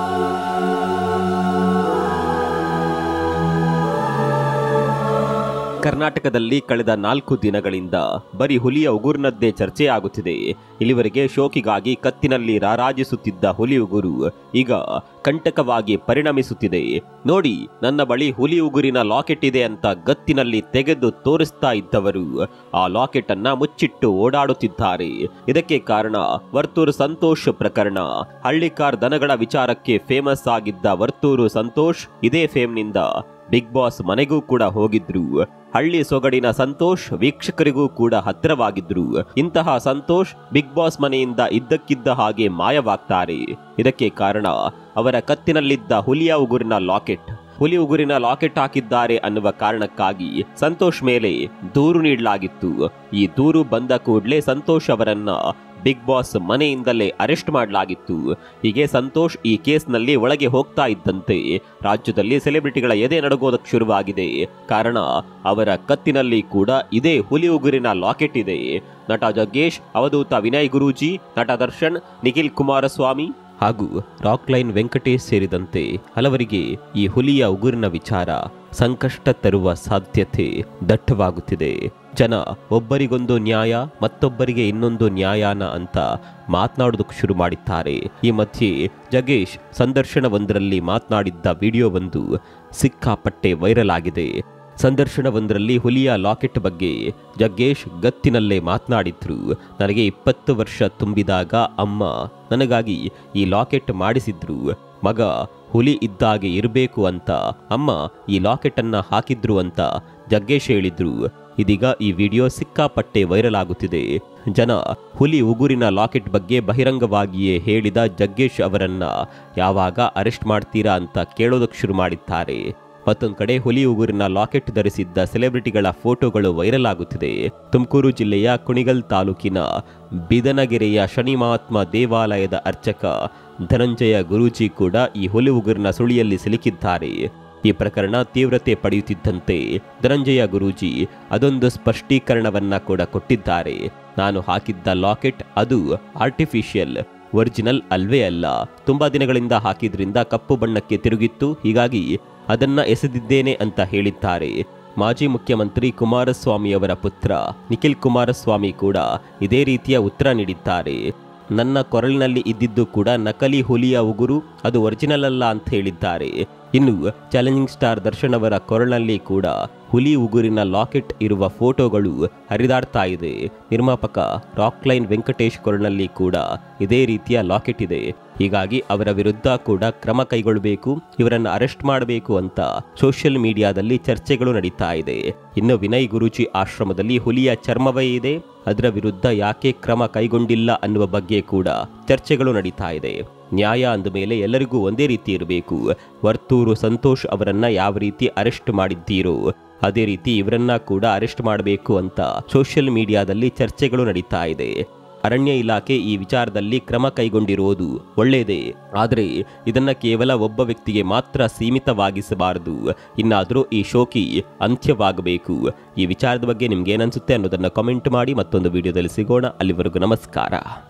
ಕರ್ನಾಟಕದಲ್ಲಿ ಕಳೆದ ನಾಲ್ಕು ದಿನಗಳಿಂದ ಬರೀ ಹುಲಿಯ ಉಗುರಿನದ್ದೇ ಚರ್ಚೆ ಆಗುತ್ತಿದೆ ಇಲ್ಲಿವರೆಗೆ ಶೋಕಿಗಾಗಿ ಕತ್ತಿನಲ್ಲಿ ರಾರಾಜಿಸುತ್ತಿದ್ದ ಹುಲಿ ಉಗುರು ಈಗ ಕಂಟಕವಾಗಿ ಪರಿಣಮಿಸುತ್ತಿದೆ ನೋಡಿ ನನ್ನ ಬಳಿ ಹುಲಿ ಉಗುರಿನ ಲಾಕೆಟ್ ಇದೆ ಅಂತ ಗತ್ತಿನಲ್ಲಿ ತೆಗೆದು ತೋರಿಸ್ತಾ ಇದ್ದವರು ಆ ಲಾಕೆಟ್ ಅನ್ನ ಮುಚ್ಚಿಟ್ಟು ಓಡಾಡುತ್ತಿದ್ದಾರೆ ಇದಕ್ಕೆ ಕಾರಣ ವರ್ತೂರು ಸಂತೋಷ್ ಪ್ರಕರಣ ಹಳ್ಳಿಕಾರ್ ದನಗಳ ವಿಚಾರಕ್ಕೆ ಫೇಮಸ್ ಆಗಿದ್ದ ವರ್ತೂರು ಸಂತೋಷ್ ಇದೇ ಫೇಮ್ನಿಂದ ಬಿಗ್ ಬಾಸ್ ಮನೆಗೂ ಕೂಡ ಹೋಗಿದ್ರು ಹಳ್ಳಿ ಸೊಗಡಿನ ಸಂತೋಷ್ ವೀಕ್ಷಕರಿಗೂ ಕೂಡ ಹತ್ತಿರವಾಗಿದ್ರು ಇಂತಹ ಸಂತೋಷ್ ಬಿಗ್ ಬಾಸ್ ಮನೆಯಿಂದ ಇದ್ದಕ್ಕಿದ್ದ ಹಾಗೆ ಮಾಯವಾಗ್ತಾರೆ ಇದಕ್ಕೆ ಕಾರಣ ಅವರ ಕತ್ತಿನಲ್ಲಿದ್ದ ಹುಲಿಯ ಉಗುರಿನ ಲಾಕೆಟ್ ಹುಲಿ ಉಗುರಿನ ಲಾಕೆಟ್ ಹಾಕಿದ್ದಾರೆ ಅನ್ನುವ ಕಾರಣಕ್ಕಾಗಿ ಸಂತೋಷ್ ಮೇಲೆ ದೂರು ನೀಡಲಾಗಿತ್ತು ಈ ದೂರು ಬಂದ ಕೂಡಲೇ ಸಂತೋಷ್ ಅವರನ್ನ ಬಿಗ್ ಬಾಸ್ ಮನೆಯಿಂದಲೇ ಅರೆಸ್ಟ್ ಮಾಡಲಾಗಿತ್ತು ಹೀಗೆ ಸಂತೋಷ್ ಈ ಕೇಸ್ನಲ್ಲಿ ಒಳಗೆ ಹೋಗ್ತಾ ಇದ್ದಂತೆ ರಾಜ್ಯದಲ್ಲಿ ಸೆಲೆಬ್ರಿಟಿಗಳ ಎದೆ ನಡುಗೋದಕ್ಕೆ ಶುರುವಾಗಿದೆ ಕಾರಣ ಅವರ ಕತ್ತಿನಲ್ಲಿ ಕೂಡ ಇದೇ ಹುಲಿ ಉಗುರಿನ ಲಾಕೆಟ್ ಇದೆ ನಟ ಜಗ್ಗೇಶ್ ಅವಧೂತ ವಿನಯ್ ಗುರೂಜಿ ನಟ ದರ್ಶನ್ ನಿಖಿಲ್ ಕುಮಾರಸ್ವಾಮಿ ಹಾಗೂ ರಾಕ್ಲೈನ್ ವೆಂಕಟೇಶ್ ಸೇರಿದಂತೆ ಹಲವರಿಗೆ ಈ ಹುಲಿಯ ಉಗುರಿನ ವಿಚಾರ ಸಂಕಷ್ಟ ತರುವ ಸಾಧ್ಯತೆ ದಟ್ಟವಾಗುತ್ತಿದೆ ಜನ ಒಬ್ಬರಿಗೊಂದು ನ್ಯಾಯ ಮತ್ತೊಬ್ಬರಿಗೆ ಇನ್ನೊಂದು ನ್ಯಾಯಾನ ಅಂತ ಮಾತನಾಡೋದಕ್ಕೆ ಶುರು ಮಾಡಿದ್ದಾರೆ ಈ ಮಧ್ಯೆ ಜಗೇಶ್ ಸಂದರ್ಶನವೊಂದರಲ್ಲಿ ಮಾತನಾಡಿದ್ದ ವಿಡಿಯೋವೊಂದು ಸಿಕ್ಕಾಪಟ್ಟೆ ವೈರಲ್ ಆಗಿದೆ ಸಂದರ್ಶನವೊಂದರಲ್ಲಿ ಹುಲಿಯ ಲಾಕೆಟ್ ಬಗ್ಗೆ ಜಗ್ಗೇಶ್ ಗತ್ತಿನಲ್ಲೇ ಮಾತನಾಡಿದ್ರು ನನಗೆ ಇಪ್ಪತ್ತು ವರ್ಷ ತುಂಬಿದಾಗ ಅಮ್ಮ ನನಗಾಗಿ ಈ ಲಾಕೆಟ್ ಮಾಡಿಸಿದ್ರು ಮಗ ಹುಲಿ ಇದ್ದಾಗೆ ಇರಬೇಕು ಅಂತ ಅಮ್ಮ ಈ ಲಾಕೆಟ್ ಅನ್ನ ಹಾಕಿದ್ರು ಅಂತ ಜಗ್ಗೇಶ್ ಹೇಳಿದ್ರು ಇದೀಗ ಈ ವಿಡಿಯೋ ಸಿಕ್ಕಾಪಟ್ಟೆ ವೈರಲ್ ಆಗುತ್ತಿದೆ ಜನ ಹುಲಿ ಉಗುರಿನ ಲಾಕೆಟ್ ಬಗ್ಗೆ ಬಹಿರಂಗವಾಗಿಯೇ ಹೇಳಿದ ಜಗ್ಗೇಶ್ ಅವರನ್ನ ಯಾವಾಗ ಅರೆಸ್ಟ್ ಮಾಡ್ತೀರಾ ಅಂತ ಕೇಳೋದಕ್ಕೆ ಶುರು ಮಾಡಿದ್ದಾರೆ ಮತ್ತೊಂದು ಕಡೆ ಹುಲಿ ಉಗುರಿನ ಲಾಕೆಟ್ ಧರಿಸಿದ್ದ ಸೆಲೆಬ್ರಿಟಿಗಳ ಫೋಟೋಗಳು ವೈರಲ್ ಆಗುತ್ತಿದೆ ತುಮಕೂರು ಜಿಲ್ಲೆಯ ಕುಣಿಗಲ್ ತಾಲೂಕಿನ ಬಿದನಗೆರೆಯ ಶನಿ ಮಹಾತ್ಮ ದೇವಾಲಯದ ಅರ್ಚಕ ಧನಂಜಯ ಗುರೂಜಿ ಕೂಡ ಈ ಹುಲಿ ಉಗುರಿನ ಸುಳಿಯಲ್ಲಿ ಸಿಲುಕಿದ್ದಾರೆ ಈ ಪ್ರಕರಣ ತೀವ್ರತೆ ಪಡೆಯುತ್ತಿದ್ದಂತೆ ಧನಂಜಯ ಗುರೂಜಿ ಅದೊಂದು ಸ್ಪಷ್ಟೀಕರಣವನ್ನ ಕೂಡ ಕೊಟ್ಟಿದ್ದಾರೆ ನಾನು ಹಾಕಿದ್ದ ಲಾಕೆಟ್ ಅದು ಆರ್ಟಿಫಿಷಿಯಲ್ ಒರಿಜಿನಲ್ ಅಲ್ವೇ ಅಲ್ಲ ತುಂಬಾ ದಿನಗಳಿಂದ ಹಾಕಿದ್ರಿಂದ ಕಪ್ಪು ಬಣ್ಣಕ್ಕೆ ತಿರುಗಿತ್ತು ಹೀಗಾಗಿ ಅದನ್ನ ಎಸೆದಿದ್ದೇನೆ ಅಂತ ಹೇಳಿದ್ದಾರೆ ಮಾಜಿ ಮುಖ್ಯಮಂತ್ರಿ ಕುಮಾರಸ್ವಾಮಿಯವರ ಪುತ್ರ ನಿಖಿಲ್ ಕುಮಾರಸ್ವಾಮಿ ಕೂಡ ಇದೇ ರೀತಿಯ ಉತ್ತರ ನೀಡಿದ್ದಾರೆ ನನ್ನ ಕೊರಳಿನಲ್ಲಿ ಇದ್ದಿದ್ದು ಕೂಡ ನಕಲಿ ಹುಲಿಯ ಉಗುರು ಅದು ಒರಿಜಿನಲ್ ಅಲ್ಲ ಅಂತ ಹೇಳಿದ್ದಾರೆ ಇನ್ನು ಚಾಲೆಂಜಿಂಗ್ ಸ್ಟಾರ್ ದರ್ಶನ್ ಅವರ ಕೊರಳಿನಲ್ಲಿ ಕೂಡ ಹುಲಿ ಉಗುರಿನ ಲಾಕೆಟ್ ಇರುವ ಫೋಟೋಗಳು ಹರಿದಾಡ್ತಾ ಇದೆ ನಿರ್ಮಾಪಕ ರಾಕ್ಲೈನ್ ವೆಂಕಟೇಶ್ ಕೊರಳಿನಲ್ಲಿ ಕೂಡ ಇದೇ ರೀತಿಯ ಲಾಕೆಟ್ ಇದೆ ಹೀಗಾಗಿ ಅವರ ವಿರುದ್ಧ ಕೂಡ ಕ್ರಮ ಕೈಗೊಳ್ಳಬೇಕು ಇವರನ್ನು ಅರೆಸ್ಟ್ ಮಾಡಬೇಕು ಅಂತ ಸೋಷಿಯಲ್ ಮೀಡಿಯಾದಲ್ಲಿ ಚರ್ಚೆಗಳು ನಡೀತಾ ಇದೆ ಇನ್ನು ವಿನಯ್ ಗುರುಜಿ ಆಶ್ರಮದಲ್ಲಿ ಹುಲಿಯ ಚರ್ಮವೇ ಇದೆ ಅದರ ವಿರುದ್ಧ ಯಾಕೆ ಕ್ರಮ ಕೈಗೊಂಡಿಲ್ಲ ಅನ್ನುವ ಬಗ್ಗೆ ಕೂಡ ಚರ್ಚೆಗಳು ನಡೀತಾ ಇದೆ ನ್ಯಾಯ ಅಂದ ಮೇಲೆ ಎಲ್ಲರಿಗೂ ಒಂದೇ ರೀತಿ ಇರಬೇಕು ವರ್ತೂರು ಸಂತೋಷ್ ಅವರನ್ನ ಯಾವ ರೀತಿ ಅರೆಸ್ಟ್ ಮಾಡಿದ್ದೀರೋ ಅದೇ ರೀತಿ ಇವರನ್ನ ಕೂಡ ಅರೆಸ್ಟ್ ಮಾಡಬೇಕು ಅಂತ ಸೋಷಿಯಲ್ ಮೀಡಿಯಾದಲ್ಲಿ ಚರ್ಚೆಗಳು ನಡೀತಾ ಇದೆ ಅರಣ್ಯ ಇಲಾಖೆ ಈ ವಿಚಾರದಲ್ಲಿ ಕ್ರಮ ಕೈಗೊಂಡಿರುವುದು ಒಳ್ಳೆಯದೇ ಆದರೆ ಇದನ್ನ ಕೇವಲ ಒಬ್ಬ ವ್ಯಕ್ತಿಗೆ ಮಾತ್ರ ಸೀಮಿತವಾಗಿಸಬಾರದು ಇನ್ನಾದರೂ ಈ ಶೋಕಿ ಅಂತ್ಯವಾಗಬೇಕು ಈ ವಿಚಾರದ ಬಗ್ಗೆ ನಿಮ್ಗೆ ಏನನ್ಸುತ್ತೆ ಅನ್ನೋದನ್ನ ಕಾಮೆಂಟ್ ಮಾಡಿ ಮತ್ತೊಂದು ವಿಡಿಯೋದಲ್ಲಿ ಸಿಗೋಣ ಅಲ್ಲಿವರೆಗೂ ನಮಸ್ಕಾರ